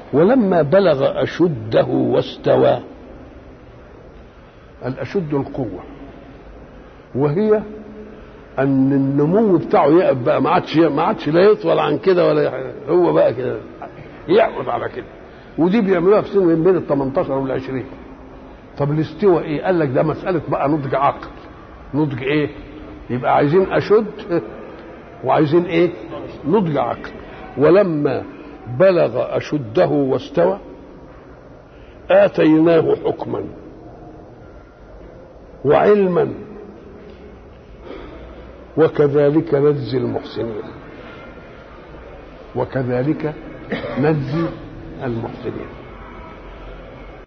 ولما بلغ أشده واستوى الأشد القوة وهي أن النمو بتاعه يقف بقى ما عادش ما عادش لا يطول عن كده ولا يح- هو بقى كده يقعد على كده ودي بيعملوها في سن بين ال 18 وال 20 طب الاستواء ايه؟ قال لك ده مسألة بقى نضج عقل نضج ايه؟ يبقى عايزين أشد وعايزين ايه؟ نضج عقل ولما بلغ أشده واستوى آتيناه حكما وعلما وكذلك نجزي المحسنين وكذلك نجزي المحسنين